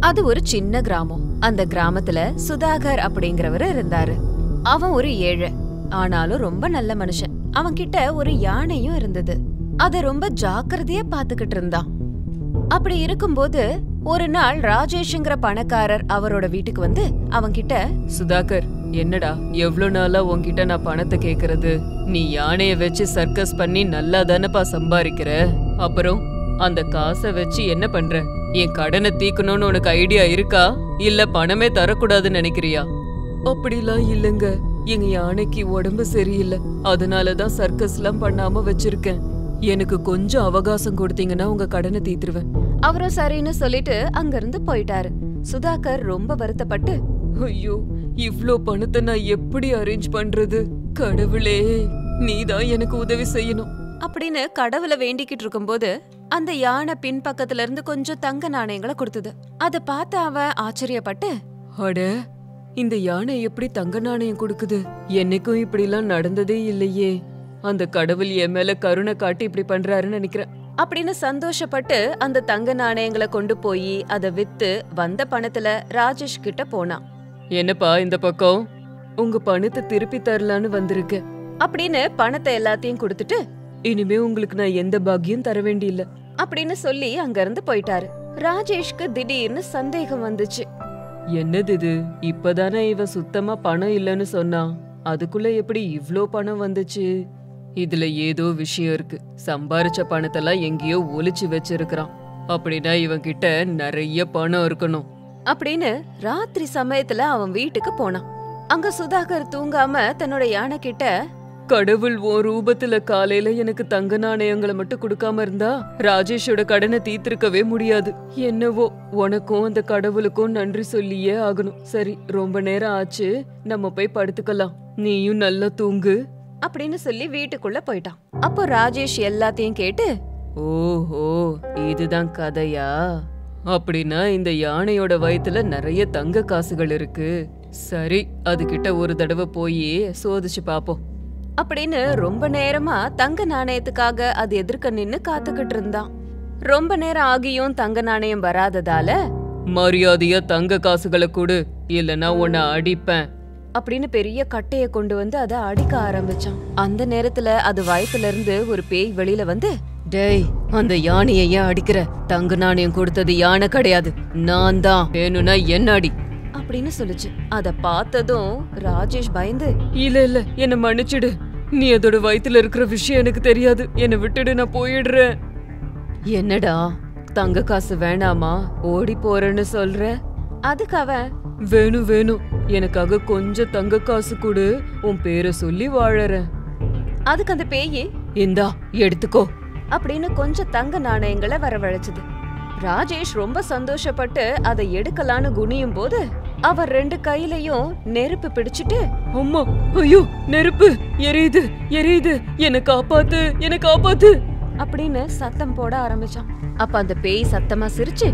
அது ஒரு சின்ன கிராமம் அந்த கிராமத்துல சுதாகர் அப்படிங்கிறவர் இருந்தாரு அவன் ஒரு ஏழை ஆனாலும் ரொம்ப நல்ல மனுஷன் அவன் கிட்ட ஒரு யானையும் இருந்தது அத ரொம்ப ஜாக்கிரதையா பாத்துக்கிட்டு இருந்தான் அப்படி இருக்கும்போது ஒரு நாள் ராஜேஷ்ங்கிற பணக்காரர் அவரோட வீட்டுக்கு வந்து அவன்கிட்ட சுதாகர் என்னடா எவ்வளவு நாளா உன்கிட்ட நான் பணத்தை கேக்குறது நீ யானைய வச்சு சர்க்கஸ் பண்ணி நல்லா தானப்பா சம்பாதிக்கிற அப்புறம் அந்த காசை வச்சு என்ன பண்ற என் கடனை தீக்கணும்னு உனக்கு ஐடியா இருக்கா இல்ல பணமே தரக்கூடாதுன்னு நினைக்கிறியா அப்படிலாம் இல்லங்க எங்க யானைக்கு உடம்பு சரியில்லை அதனாலதான் சர்க்கஸ்லாம் பண்ணாம வச்சிருக்கேன் எனக்கு கொஞ்சம் அவகாசம் கொடுத்தீங்கன்னா உங்க கடனை தீத்துருவேன் அவரும் சரின்னு சொல்லிட்டு அங்கிருந்து போயிட்டாரு சுதாகர் ரொம்ப வருத்தப்பட்டு ஐயோ இவ்ளோ பணத்தை நான் எப்படி அரேஞ்ச் பண்றது கடவுளே நீதான் எனக்கு உதவி செய்யணும் அப்படின்னு கடவுளை வேண்டிக்கிட்டு இருக்கும்போது அந்த யானை பின்பக்கத்துல இருந்து கொஞ்சம் தங்க நாணயங்களை கொடுத்தது அத பார்த்து அவன் ஆச்சரியப்பட்டு அட இந்த யானை எப்படி தங்க நாணயம் கொடுக்குது என்னைக்கும் இப்படிலாம் நடந்ததே இல்லையே அந்த கடவுள் என் மேல கருணை காட்டி இப்படி பண்றாருன்னு நினைக்கிறேன் அப்படின்னு சந்தோஷப்பட்டு அந்த தங்க நாணயங்களை கொண்டு போய் அத வித்து வந்த பணத்துல ராஜேஷ் கிட்ட போனான் என்னப்பா இந்த பக்கம் உங்க பணத்தை திருப்பி தரலான்னு வந்திருக்கேன் அப்படின்னு பணத்தை எல்லாத்தையும் கொடுத்துட்டு இனிமே உங்களுக்கு நான் எந்த பாக்கியம் தர வேண்டியில்ல அப்படின்னு சொல்லி அங்க இருந்து போயிட்டாரு ராஜேஷ்க்கு திடீர்னு சந்தேகம் வந்துச்சு என்னது இது இப்பதானே இவ சுத்தமா பணம் இல்லைன்னு சொன்னா அதுக்குள்ள எப்படி இவ்ளோ பணம் வந்துச்சு இதுல ஏதோ விஷயம் இருக்கு சம்பாரிச்ச பணத்தெல்லாம் எங்கேயோ ஒளிச்சு வச்சிருக்கிறான் அப்படின்னா இவன் கிட்ட நிறைய பணம் இருக்கணும் அப்படின்னு ராத்திரி சமயத்துல அவன் வீட்டுக்கு போனான் அங்க சுதாகர் தூங்காம தன்னோட யானை கிட்ட கடவுள் உன் ரூபத்துல காலையில எனக்கு தங்க நாணயங்களை மட்டும் கொடுக்காம இருந்தா ராஜேஷோட கடனை தீர்த்திருக்கவே முடியாது என்னவோ உனக்கும் அந்த கடவுளுக்கும் நன்றி சொல்லியே ஆகணும் சரி ரொம்ப நேரம் ஆச்சு நம்ம போய் படுத்துக்கலாம் நீயும் நல்லா தூங்கு அப்படின்னு சொல்லி வீட்டுக்குள்ள போயிட்டான் அப்போ ராஜேஷ் எல்லாத்தையும் கேட்டு ஓஹோ இதுதான் கதையா அப்படின்னா இந்த யானையோட வயித்துல நிறைய தங்க காசுகள் இருக்கு சரி அதுகிட்ட ஒரு தடவை போய் சோதிச்சு பாப்போம் அப்படின்னு ரொம்ப நேரமா தங்க நாணயத்துக்காக அது எதிர்க்க நின்னு காத்துக்கிட்டு இருந்தான் ரொம்ப நேரம் ஆகியும் தங்க நாணயம் வராததால மரியாதையா தங்க காசுகளை கொடு இல்லனா உன்னை அடிப்பேன் அப்படின்னு பெரிய கட்டைய கொண்டு வந்து அதை அடிக்க ஆரம்பிச்சான் அந்த நேரத்துல அது வயத்துல இருந்து ஒரு பேய் வெளியில வந்து டேய் அந்த யானையை ஏன் அடிக்கிற தங்க நாணயம் கொடுத்தது யானை கிடையாது நான் தான் வேணும்னா என்ன அடி அப்படின்னு சொல்லுச்சு அத பார்த்ததும் ராஜேஷ் பயந்து இல்ல இல்ல என்ன மன்னிச்சிடு நீ அதோட வயித்துல இருக்கிற விஷயம் எனக்கு தெரியாது என்னை விட்டுடு நான் போயிடுறேன் என்னடா தங்க காசு வேணாமா ஓடி போறேன்னு சொல்ற அதுக்கு அவன் வேணும் வேணும் எனக்காக கொஞ்சம் தங்க காசு கொடு உன் பேரை சொல்லி வாழறேன் அதுக்கு அந்த பேயி இந்தா எடுத்துக்கோ அப்படின்னு கொஞ்சம் தங்க நாணயங்களை வரவழைச்சது ராஜேஷ் ரொம்ப சந்தோஷப்பட்டு அதை எடுக்கலான்னு குனியும் போது அவர் ரெண்டு கையிலயும் நெருப்பு பிடிச்சிட்டு அம்மா ஐயோ நெருப்பு எரியுது எரியுது என்னை காப்பாத்து என்னை காப்பாத்து அப்படின்னு சத்தம் போட ஆரம்பிச்சான் அப்ப அந்த பேய் சத்தமா சிரிச்சு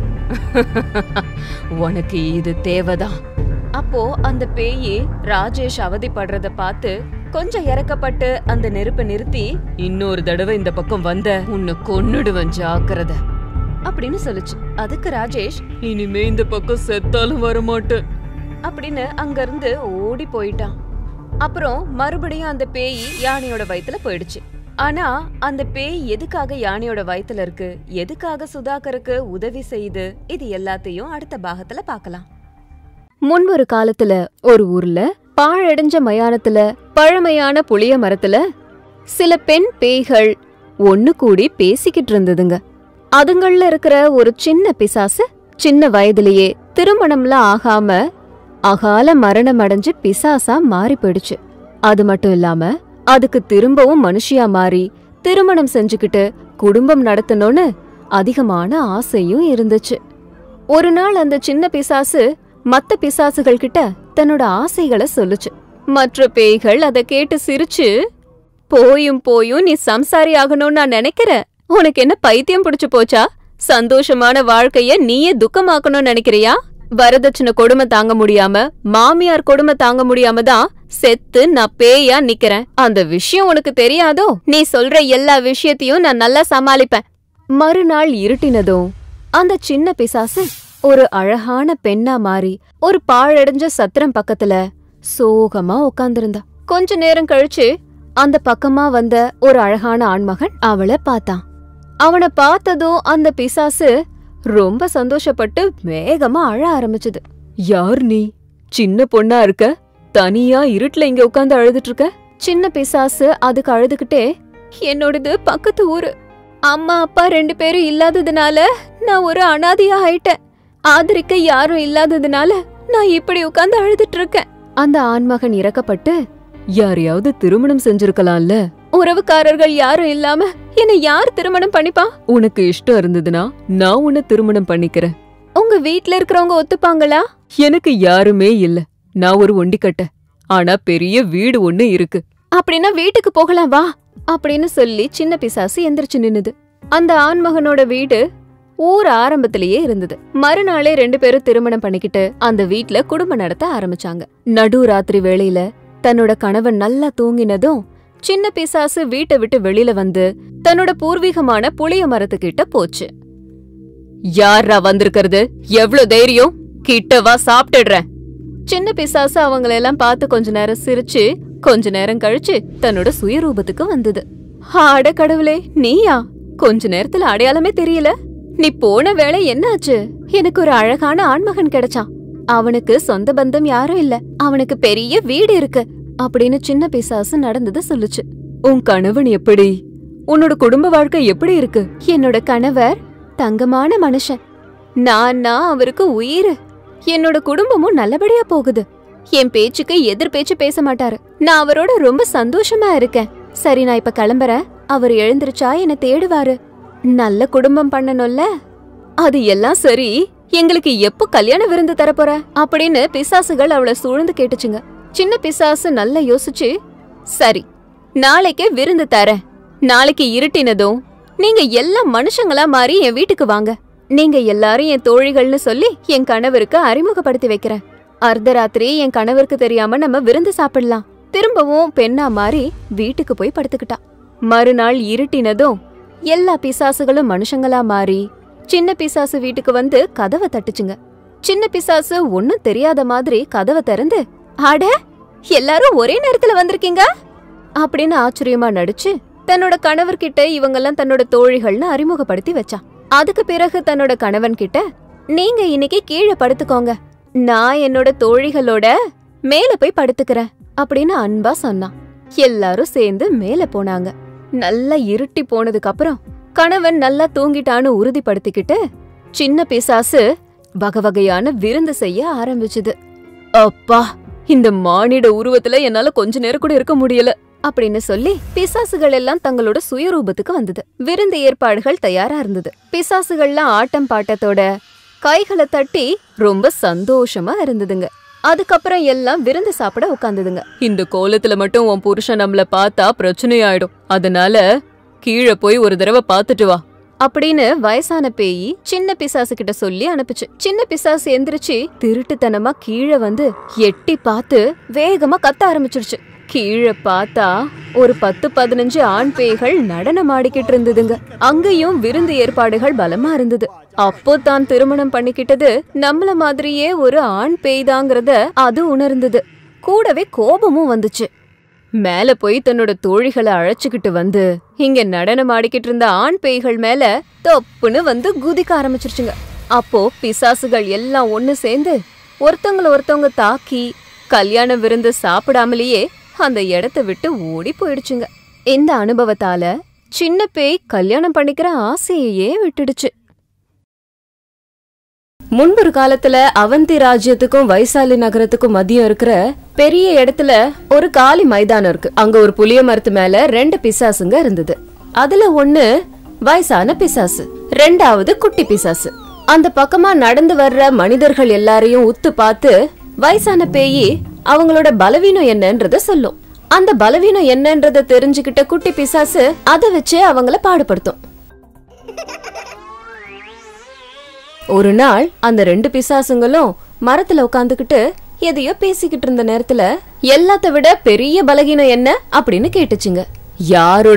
உனக்கு இது தேவைதான் அப்போ அந்த பேயி ராஜேஷ் அவதிப்படுறத பார்த்து கொஞ்சம் இறக்கப்பட்டு அந்த நெருப்பை நிறுத்தி இன்னொரு தடவை இந்த பக்கம் வந்த உன்னை கொன்னுடுவேன் ஜாக்கிரதை அப்படின்னு சொல்லுச்சு அதுக்கு ராஜேஷ் இனிமே இந்த பக்கம் செத்தாலும் வரமாட்டேன் அப்படின்னு அங்கிருந்து ஓடி போயிட்டான் அப்புறம் மறுபடியும் அந்த பேய் யானையோட வயித்துல போயிடுச்சு ஆனா அந்த பேய் எதுக்காக யானையோட வயித்துல இருக்கு எதுக்காக சுதாகருக்கு உதவி செய்யுது இது எல்லாத்தையும் அடுத்த பாகத்துல பார்க்கலாம் முன்பொரு காலத்துல ஒரு ஊர்ல பாழடைஞ்ச மயானத்துல பழமையான புளிய மரத்துல சில பெண் பேய்கள் ஒண்ணு கூடி பேசிக்கிட்டு இருந்ததுங்க அதுங்கள்ல இருக்கிற ஒரு சின்ன பிசாசு சின்ன வயதிலேயே திருமணம்லாம் ஆகாம அகால மரணம் அடைஞ்சு பிசாசா மாறி போயிடுச்சு அது மட்டும் இல்லாம அதுக்கு திரும்பவும் மனுஷியா மாறி திருமணம் செஞ்சுக்கிட்டு குடும்பம் நடத்தணும்னு அதிகமான ஆசையும் இருந்துச்சு ஒரு நாள் அந்த சின்ன பிசாசு மத்த பிசாசுகள் கிட்ட தன்னோட ஆசைகளை சொல்லுச்சு மற்ற பேய்கள் அதை கேட்டு சிரிச்சு போயும் போயும் நீ சம்சாரி ஆகணும்னு நான் நினைக்கிறேன் உனக்கு என்ன பைத்தியம் பிடிச்சு போச்சா சந்தோஷமான வாழ்க்கைய நீயே துக்கமாக்கணும்னு நினைக்கிறியா வரதட்சணை கொடுமை தாங்க முடியாம மாமியார் கொடுமை தாங்க முடியாம தான் செத்து நான் பேயா நிக்கிறேன் அந்த விஷயம் உனக்கு தெரியாதோ நீ சொல்ற எல்லா விஷயத்தையும் நான் நல்லா சமாளிப்பேன் மறுநாள் இருட்டினதும் அந்த சின்ன பிசாசு ஒரு அழகான பெண்ணா மாறி ஒரு பாழடைஞ்ச சத்திரம் பக்கத்துல சோகமா உட்கார்ந்திருந்தா கொஞ்ச நேரம் கழிச்சு அந்த பக்கமா வந்த ஒரு அழகான ஆண்மகன் அவளை பார்த்தான் அவனை பார்த்ததும் அந்த பிசாசு ரொம்ப சந்தோஷப்பட்டு வேகமா அழ ஆரம்பிச்சது யார் நீ சின்ன பொண்ணா இருக்க தனியா இருட்டுல இங்க உட்கார்ந்து அழுதுட்டு இருக்க சின்ன பிசாசு அதுக்கு அழுதுகிட்டே என்னோடது பக்கத்து ஊரு அம்மா அப்பா ரெண்டு பேரும் இல்லாததுனால நான் ஒரு அனாதையா ஆயிட்டேன் ஆதரிக்க யாரும் இல்லாததுனால நான் இப்படி உட்கார்ந்து அழுதுட்டு இருக்கேன் அந்த ஆண்மகன் இறக்கப்பட்டு யாரையாவது திருமணம் செஞ்சிருக்கலாம்ல உறவுக்காரர்கள் யாரும் இல்லாம என்னை யார் திருமணம் பண்ணிப்பா உனக்கு இஷ்டம் இருந்ததுன்னா நான் உன்னை திருமணம் பண்ணிக்கிறேன் உங்க வீட்ல இருக்கிறவங்க ஒத்துப்பாங்களா எனக்கு யாருமே இல்ல நான் ஒரு ஒண்டிக்கட்ட ஆனா பெரிய வீடு ஒண்ணு இருக்கு அப்படின்னா வீட்டுக்கு போகலாம் வா அப்படின்னு சொல்லி சின்ன பிசாசு எந்திரிச்சு நின்னுது அந்த ஆண்மகனோட வீடு ஊர் ஆரம்பத்திலேயே இருந்தது மறுநாளே ரெண்டு பேரும் திருமணம் பண்ணிக்கிட்டு அந்த வீட்ல குடும்பம் நடத்த ஆரம்பிச்சாங்க நடு ராத்திரி வேளையில தன்னோட கணவன் நல்லா தூங்கினதும் சின்ன பிசாசு வீட்டை விட்டு வெளியில வந்து தன்னோட பூர்வீகமான புளிய மரத்துக்கிட்ட போச்சு யாரா வந்திருக்கிறது எவ்வளவு தைரியம் கிட்ட வா சாப்பிட்டுடுறேன் சின்ன பிசாசு அவங்களெல்லாம் பார்த்து கொஞ்ச நேரம் சிரிச்சு கொஞ்ச நேரம் கழிச்சு தன்னோட சுயரூபத்துக்கு வந்தது ஆட கடவுளே நீயா கொஞ்ச நேரத்துல அடையாளமே தெரியல நீ போன வேளை என்னாச்சு எனக்கு ஒரு அழகான ஆண்மகன் கிடைச்சான் அவனுக்கு சொந்த பந்தம் யாரும் இல்ல அவனுக்கு பெரிய வீடு இருக்கு அப்படின்னு சின்ன பிசாசு நடந்தது சொல்லுச்சு உன் கணவன் எப்படி உன்னோட குடும்ப வாழ்க்கை எப்படி இருக்கு என்னோட கணவர் தங்கமான மனுஷன் நான் நான் அவருக்கு உயிர் என்னோட குடும்பமும் நல்லபடியா போகுது என் பேச்சுக்கு எதிர் பேச்சு பேச மாட்டாரு நான் அவரோட ரொம்ப சந்தோஷமா இருக்கேன் சரி நான் இப்ப கிளம்புறேன் அவர் எழுந்திருச்சா என்ன தேடுவாரு நல்ல குடும்பம் பண்ணணும்ல அது எல்லாம் சரி எங்களுக்கு எப்போ கல்யாண விருந்து தரப்போற அப்படின்னு பிசாசுகள் அவளை சூழ்ந்து கேட்டுச்சுங்க சின்ன பிசாசு நல்லா யோசிச்சு சரி நாளைக்கே விருந்து தரேன் நாளைக்கு இருட்டினதும் நீங்க எல்லாம் மனுஷங்களா மாறி என் வீட்டுக்கு வாங்க நீங்க எல்லாரும் என் தோழிகள்னு சொல்லி என் கணவருக்கு அறிமுகப்படுத்தி வைக்கிறேன் அர்த்தராத்திரி என் கணவருக்கு தெரியாம நம்ம விருந்து சாப்பிடலாம் திரும்பவும் பெண்ணா மாறி வீட்டுக்கு போய் படுத்துக்கிட்டான் மறுநாள் இருட்டினதும் எல்லா பிசாசுகளும் மனுஷங்களா மாறி சின்ன பிசாசு வீட்டுக்கு வந்து கதவை தட்டுச்சுங்க சின்ன பிசாசு ஒன்னும் தெரியாத மாதிரி கதவை திறந்து அட எல்லாரும் ஒரே நேரத்துல வந்திருக்கீங்க அப்படின்னு ஆச்சரியமா நடிச்சு தன்னோட கணவர்கிட்ட இவங்கெல்லாம் தன்னோட தோழிகள்னு அறிமுகப்படுத்தி வச்சான் அதுக்கு பிறகு தன்னோட கணவன் கிட்ட நீங்க இன்னைக்கு கீழே படுத்துக்கோங்க நான் என்னோட தோழிகளோட மேல போய் படுத்துக்கிறேன் அப்படின்னு அன்பா சொன்னான் எல்லாரும் சேர்ந்து மேல போனாங்க நல்லா இருட்டி போனதுக்கு அப்புறம் கணவன் நல்லா தூங்கிட்டான்னு உறுதிப்படுத்திக்கிட்டு சின்ன பிசாசு வகை வகையான விருந்து செய்ய ஆரம்பிச்சுது அப்பா இந்த மானிட உருவத்துல என்னால கொஞ்ச நேரம் கூட இருக்க முடியல அப்படின்னு சொல்லி பிசாசுகள் எல்லாம் தங்களோட சுயரூபத்துக்கு வந்தது விருந்து ஏற்பாடுகள் தயாரா இருந்தது பிசாசுகள்லாம் ஆட்டம் பாட்டத்தோட கைகளை தட்டி ரொம்ப சந்தோஷமா இருந்ததுங்க அதுக்கப்புறம் எல்லாம் விருந்து சாப்பிட உட்கார்ந்ததுங்க இந்த கோலத்துல மட்டும் உன் புருஷன் நம்மள பார்த்தா பிரச்சனையாயிடும் அதனால கீழே போய் ஒரு தடவை பார்த்துட்டு வா அப்படின்னு வயசான பேயி சின்ன பிசாசு கிட்ட சொல்லி அனுப்புச்சு சின்ன பிசாசு எந்திரிச்சு திருட்டுத்தனமா கீழே வந்து எட்டி பார்த்து வேகமா கத்த ஆரம்பிச்சிருச்சு கீழே பார்த்தா ஒரு பத்து பதினஞ்சு ஆண் பேய்கள் நடனம் ஆடிக்கிட்டு இருந்ததுங்க அங்கேயும் விருந்து ஏற்பாடுகள் பலமா இருந்தது அப்போ தான் திருமணம் பண்ணிக்கிட்டது நம்மள மாதிரியே ஒரு ஆண் பேய்தாங்கிறத அது உணர்ந்தது கூடவே கோபமும் வந்துச்சு மேல போய் தன்னோட தோழிகளை அழைச்சுக்கிட்டு வந்து இங்க நடனம் ஆடிக்கிட்டு இருந்த ஆண் பேய்கள் மேல தொப்புன்னு வந்து குதிக்க ஆரம்பிச்சிருச்சுங்க அப்போ பிசாசுகள் எல்லாம் ஒண்ணு சேர்ந்து ஒருத்தங்கள ஒருத்தவங்க தாக்கி கல்யாண விருந்து சாப்பிடாமலேயே அந்த இடத்த விட்டு ஓடி போயிடுச்சுங்க இந்த அனுபவத்தால சின்ன பேய் கல்யாணம் பண்ணிக்கிற ஆசையையே விட்டுடுச்சு முன்பொரு காலத்துல அவந்தி ராஜ்யத்துக்கும் வைசாலி நகரத்துக்கும் மதியம் இருக்கிற பெரிய இடத்துல ஒரு காலி மைதானம் இருக்கு அங்க ஒரு புளிய மரத்து மேல ரெண்டு பிசாசுங்க இருந்தது அதுல ஒண்ணு வயசான பிசாசு ரெண்டாவது குட்டி பிசாசு அந்த பக்கமா நடந்து வர்ற மனிதர்கள் எல்லாரையும் உத்து பார்த்து வயசான பேயி அவங்களோட பலவீனம் என்னன்றத சொல்லும் அந்த பலவீனம் என்னன்றத தெரிஞ்சுக்கிட்ட குட்டி பிசாசு அதை வச்சு அவங்கள பாடுபடுத்தும் ஒரு நாள் அந்த ரெண்டு பிசாசுங்களும் மரத்துல உட்காந்துக்கிட்டு எதையோ பேசிக்கிட்டு இருந்த நேரத்துல எல்லாத்த விட பெரிய பலகீனம் என்ன அப்படின்னு கேட்டுச்சுங்க யாரோட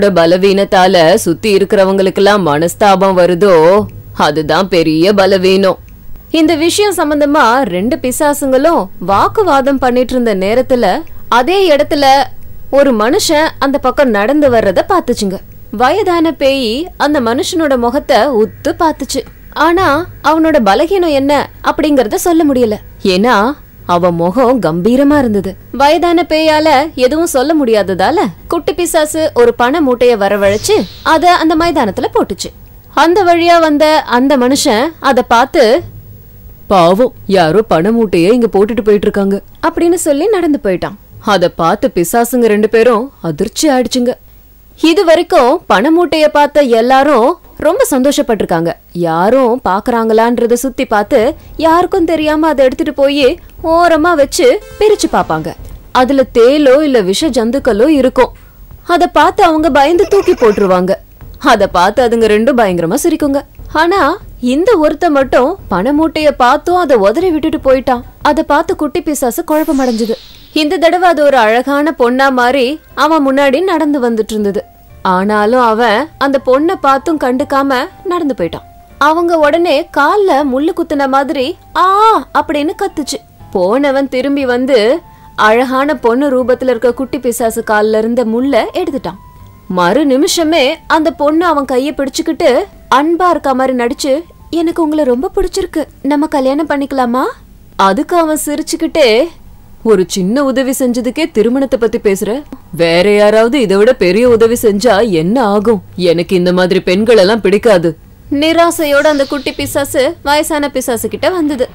பலவீனத்தால சுத்தி இருக்கிறவங்களுக்கெல்லாம் மனஸ்தாபம் வருதோ அதுதான் பெரிய பலவீனம் இந்த விஷயம் சம்பந்தமா ரெண்டு பிசாசுங்களும் வாக்குவாதம் பண்ணிட்டு இருந்த நேரத்துல அதே இடத்துல ஒரு மனுஷன் அந்த பக்கம் நடந்து வர்றத பாத்துச்சுங்க வயதான பேய் அந்த மனுஷனோட முகத்தை உத்து பாத்துச்சு ஆனா அவனோட பலகீனம் என்ன அப்படிங்கறத சொல்ல முடியல ஏன்னா அவ முகம் கம்பீரமா இருந்தது வயதான பேயால எதுவும் சொல்ல முடியாததால குட்டி பிசாசு ஒரு பண மூட்டைய வரவழைச்சு அத அந்த மைதானத்துல போட்டுச்சு அந்த வழியா வந்த அந்த மனுஷன் அத பார்த்து பாவம் யாரோ பண மூட்டையை இங்க போட்டுட்டு போயிட்டு இருக்காங்க அப்படின்னு சொல்லி நடந்து போயிட்டான் அத பார்த்து பிசாசுங்க ரெண்டு பேரும் அதிர்ச்சி ஆயிடுச்சுங்க இது வரைக்கும் பண மூட்டைய பார்த்த எல்லாரும் ரொம்ப சந்தோஷப்பட்டிருக்காங்க யாரும் பாக்குறாங்களான்றத சுத்தி பார்த்து யாருக்கும் தெரியாம அதை எடுத்துட்டு போய் ஓரமா வச்சு பிரிச்சு பார்ப்பாங்க அதுல தேலோ இல்ல விஷ ஜந்துக்களோ இருக்கும் அத பார்த்து அவங்க பயந்து தூக்கி போட்டுருவாங்க அத பார்த்து அதுங்க ரெண்டும் பயங்கரமா சிரிக்குங்க ஆனா இந்த ஒருத்த மட்டும் பண மூட்டைய பார்த்தும் அதை உதறி விட்டுட்டு போயிட்டான் அத பார்த்து குட்டி பிசாசு குழப்பம் அடைஞ்சது இந்த தடவை அது ஒரு அழகான பொண்ணா மாறி அவன் முன்னாடி நடந்து வந்துட்டு இருந்தது ஆனாலும் அவன் அந்த பொண்ணை பார்த்தும் கண்டுக்காம நடந்து போயிட்டான் அவங்க உடனே கால்ல முள்ளு குத்துன மாதிரி ஆ அப்படின்னு கத்துச்சு போனவன் திரும்பி வந்து அழகான பொண்ணு ரூபத்துல இருக்க குட்டி பிசாசு கால்ல இருந்த முள்ள எடுத்துட்டான் மறு நிமிஷமே அந்த பொண்ணு அவன் கைய பிடிச்சுக்கிட்டு அன்பா இருக்க மாதிரி நடிச்சு எனக்கு உங்களை ரொம்ப பிடிச்சிருக்கு நம்ம கல்யாணம் பண்ணிக்கலாமா அதுக்கு அவன் சிரிச்சுக்கிட்டே ஒரு சின்ன உதவி செஞ்சதுக்கே திருமணத்தை பத்தி பேசுற வேற யாராவது இதை விட பெரிய உதவி செஞ்சா என்ன ஆகும் எனக்கு இந்த மாதிரி பெண்கள் எல்லாம் பிடிக்காது நிராசையோட அந்த குட்டி பிசாசு வயசான பிசாசு கிட்ட வந்தது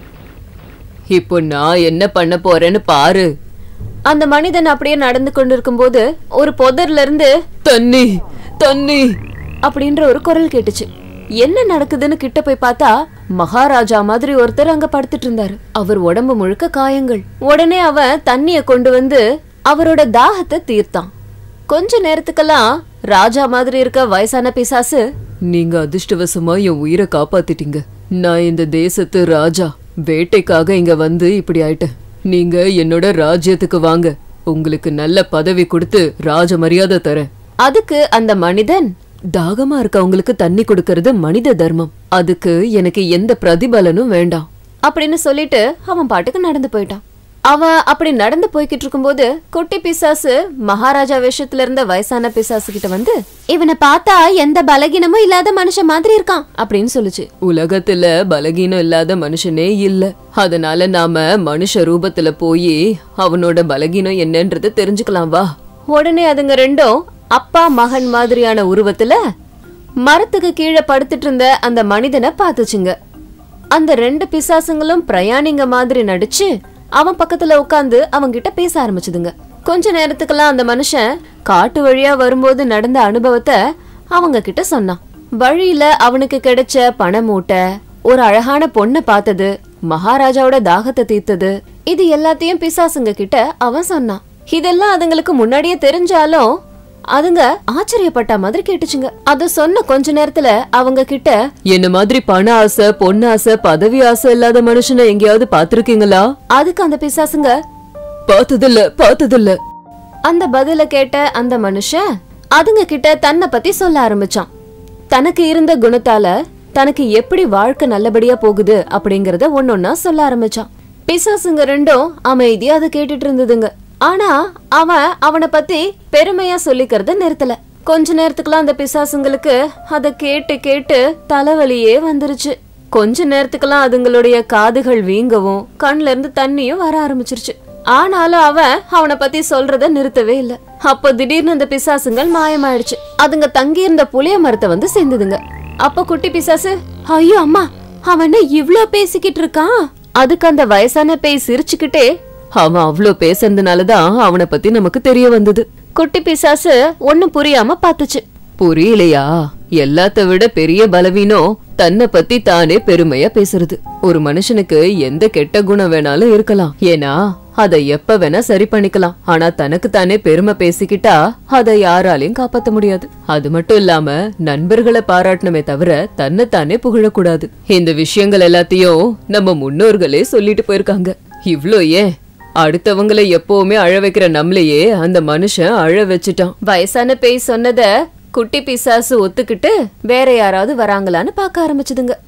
இப்போ நான் என்ன பண்ண போறேன்னு பாரு அந்த மனிதன் அப்படியே நடந்து கொண்டிருக்கும் போது ஒரு புதர்ல இருந்து தண்ணி தண்ணி அப்படின்ற ஒரு குரல் கேட்டுச்சு என்ன நடக்குதுன்னு கிட்ட போய் பார்த்தா மகாராஜா மாதிரி ஒருத்தர் அங்க படுத்துட்டு இருந்தாரு அவர் உடம்பு முழுக்க காயங்கள் உடனே அவன் தண்ணிய கொண்டு வந்து அவரோட தாகத்தை தீர்த்தான் கொஞ்ச நேரத்துக்கெல்லாம் ராஜா மாதிரி இருக்க வயசான பிசாசு நீங்க அதிர்ஷ்டவசமா என் உயிரை காப்பாத்திட்டீங்க நான் இந்த தேசத்து ராஜா வேட்டைக்காக இங்க வந்து இப்படி ஆயிட்டேன் நீங்க என்னோட ராஜ்யத்துக்கு வாங்க உங்களுக்கு நல்ல பதவி கொடுத்து ராஜ மரியாதை தரேன் அதுக்கு அந்த மனிதன் தாகமா இருக்கவங்களுக்கு தண்ணி கொடுக்கறது மனித தர்மம் அதுக்கு எனக்கு எந்த பிரதிபலனும் வேண்டாம் அப்படின்னு சொல்லிட்டு அவன் பாட்டுக்கு நடந்து போயிட்டான் அவன் அப்படி நடந்து போய்கிட்டு இருக்கும்போது குட்டி பிசாசு மகாராஜா வேஷத்துல இருந்த வயசான பிசாசு கிட்ட வந்து இவனை பார்த்தா எந்த பலகீனமும் இல்லாத மனுஷன் மாதிரி இருக்கான் அப்படின்னு சொல்லுச்சு உலகத்துல பலகீனம் இல்லாத மனுஷனே இல்ல அதனால நாம மனுஷ ரூபத்துல போய் அவனோட பலகீனம் என்னன்றத தெரிஞ்சுக்கலாம் வா உடனே அதுங்க ரெண்டும் அப்பா மகன் மாதிரியான உருவத்துல மரத்துக்கு கீழே படுத்துட்டு இருந்த அந்த மனிதனை பார்த்துச்சுங்க அந்த ரெண்டு பிசாசுங்களும் பிரயாணிங்க மாதிரி நடிச்சு அவன் பக்கத்துல உட்காந்து அவன்கிட்ட பேச ஆரம்பிச்சுதுங்க கொஞ்ச நேரத்துக்கெல்லாம் அந்த மனுஷன் காட்டு வழியா வரும்போது நடந்த அனுபவத்தை அவங்க கிட்ட சொன்னான் வழியில அவனுக்கு கிடைச்ச பண மூட்டை ஒரு அழகான பொண்ணை பார்த்தது மகாராஜாவோட தாகத்தை தீர்த்தது இது எல்லாத்தையும் பிசாசுங்க கிட்ட அவன் சொன்னான் இதெல்லாம் அதுங்களுக்கு முன்னாடியே தெரிஞ்சாலும் அதுங்க ஆச்சரியப்பட்ட மாதிரி கேட்டுச்சுங்க அத சொன்ன கொஞ்ச நேரத்துல அவங்க கிட்ட என்ன மாதிரி பண ஆசை பொண்ணு ஆசை பதவி ஆசை இல்லாத மனுஷனை எங்கேயாவது பாத்திருக்கீங்களா அதுக்கு அந்த பிசாசுங்க பார்த்ததில்ல பார்த்ததில்ல அந்த பதில கேட்ட அந்த மனுஷன் அதுங்க கிட்ட தன்னை பத்தி சொல்ல ஆரம்பிச்சான் தனக்கு இருந்த குணத்தால தனக்கு எப்படி வாழ்க்கை நல்லபடியா போகுது அப்படிங்கறத ஒன்னொன்னா சொல்ல ஆரம்பிச்சான் பிசாசுங்க ரெண்டும் அமைதியா அதை கேட்டுட்டு இருந்ததுங்க ஆனா அவன் அவனை பத்தி பெருமையா சொல்லிக்கிறத நிறுத்தல கொஞ்ச நேரத்துக்குலாம் அந்த பிசாசுங்களுக்கு அத கேட்டு கேட்டு தலைவலியே வந்துருச்சு கொஞ்ச நேரத்துக்கெல்லாம் அதுங்களுடைய காதுகள் வீங்கவும் கண்ல இருந்து தண்ணியும் வர ஆரம்பிச்சிருச்சு ஆனாலும் அவன் அவனை பத்தி சொல்றத நிறுத்தவே இல்ல அப்போ திடீர்னு அந்த பிசாசுங்கள் மாயமாயிடுச்சு அதுங்க தங்கி இருந்த புளிய மரத்தை வந்து சேர்ந்ததுங்க அப்ப குட்டி பிசாசு ஐயோ அம்மா அவன் என்ன இவ்ளோ பேசிக்கிட்டு இருக்கான் அதுக்கு அந்த வயசான பேய் சிரிச்சுக்கிட்டே அவன் அவ்ளோ பேசுறதுனாலதான் அவனை பத்தி நமக்கு தெரிய வந்தது குட்டி பிசாசு ஒண்ணும் புரியாம பாத்துச்சு புரியலையா எல்லாத்த விட பெரிய பலவீனம் தன்னை பத்தி தானே பெருமையா பேசுறது ஒரு மனுஷனுக்கு எந்த கெட்ட குணம் வேணாலும் இருக்கலாம் ஏன்னா அதை எப்ப வேணா சரி பண்ணிக்கலாம் ஆனா தனக்கு தானே பெருமை பேசிக்கிட்டா அதை யாராலையும் காப்பாத்த முடியாது அது மட்டும் இல்லாம நண்பர்களை பாராட்டணுமே தவிர தன்னைத்தானே புகழக்கூடாது இந்த விஷயங்கள் எல்லாத்தையும் நம்ம முன்னோர்களே சொல்லிட்டு போயிருக்காங்க இவ்ளோ ஏன் அடுத்தவங்களை எப்பவுமே அழ வைக்கிற நம்மளையே அந்த மனுஷன் அழ வச்சுட்டான் வயசான பேய் சொன்னத குட்டி பிசாசு ஒத்துக்கிட்டு வேற யாராவது வராங்களான்னு பார்க்க ஆரம்பிச்சுதுங்க